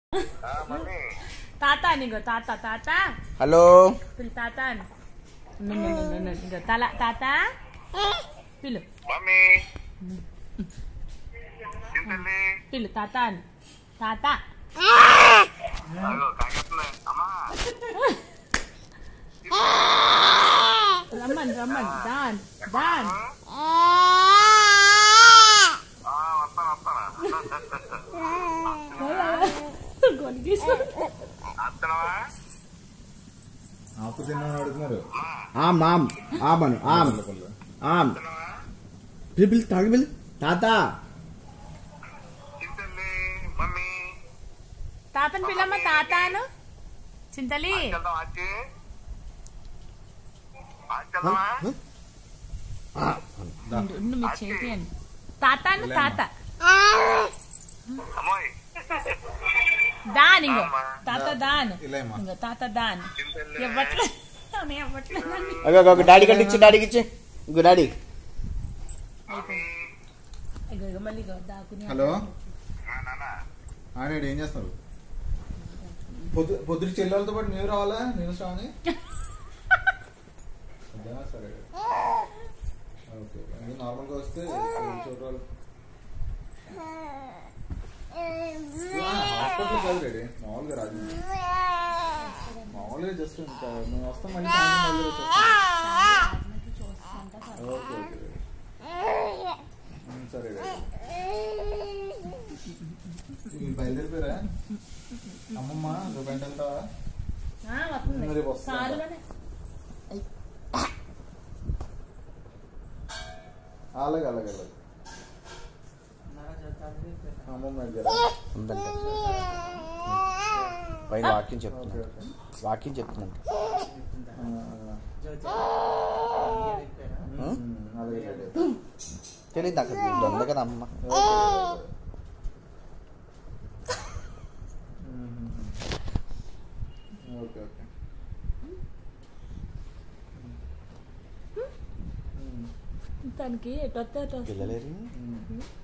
తాత అని ఇంకో తాత తాత హలో పిలు తాత అని ను, ను, ను, ను, ను. ఇంకో తల తాత పిలు మమ్మీ చింతల్లి పిలు తాత అని తాత అయ్యో కాకెత్తున్నాయి అమ్మా రమ్మని రమ్మని దాన్ దాన్ ఆ, వస్తాను వస్తాను కొనిగీసు వస్తున్నావా ఆపు తిన్నాను అడుగుతున్నారు ఆమ్ ఆమ్ ఆమను ఆమ్ ఆమ్ పిల్ తాగి పిల్ తాత చింతల్లి మమ్మీ తాతని పిల్లమ్మ తాతాను చింతలి వెళ్దాం ఆచి వెళ్దామా ఉండు, ఉండు, మీ చేతి అని తాతాను తాత అమ్మాయి దాన్ ఇంకో తాత దాన్ ఇలా అమ్మా. ఇంకో తాత దాన్ చింతల్లి ఇవ్వట్లే ఆమె ఇవ్వట్లేదండి ఓకే ఓకే డాడీ కంటే ఇచ్చి డాడీకి ఇచ్చి ఇంకో డాడీ మమ్మీ ఇగో ఇగో మళ్ళీ ఇగో దాకుని హలో ఆ, నాన్న ఆడాడు ఏం చేస్తున్నారు పొద్దు పొద్దుటి చెల్లెలతో పాటు నీవు రావాలా నేను రావని అదా, సరే ఓకే మీరు నార్మల్గా వస్తే చూడాలి హాస్పిటల్ కాదు రెడీ మామూలుగా రాజు మామూలుగా జస్ట్ ఇంకా మేము వస్తాం మళ్ళీ సాయంత్రం మళ్ళీ వచ్చేస్తాం. Okay okay ready. ఉమ్, సరే రెడీ మీరు బయలుదేరిపోయారా అమ్మమ్మ నువ్వు బయట వెళ్తావా ఆ, వస్తుంది రేపు వస్తుందా? కారులోనే అలాగే అలాగే అలాగే అమ్మమ్మ దగ్గర ఉందంట పైన వాక్యం ఓకే చెప్తున్నా ఓకే వాక్యం చెప్తుందంట ఆ, ఉమ్, అలాగే రెడీ తెలియదు అక్కడ దొంగ కదా అమ్మ okay, okay. Um, okay okay um, తనకి ఎటు వస్తే అటు వస్తుంది. పిల్లలేరు ఉమ్.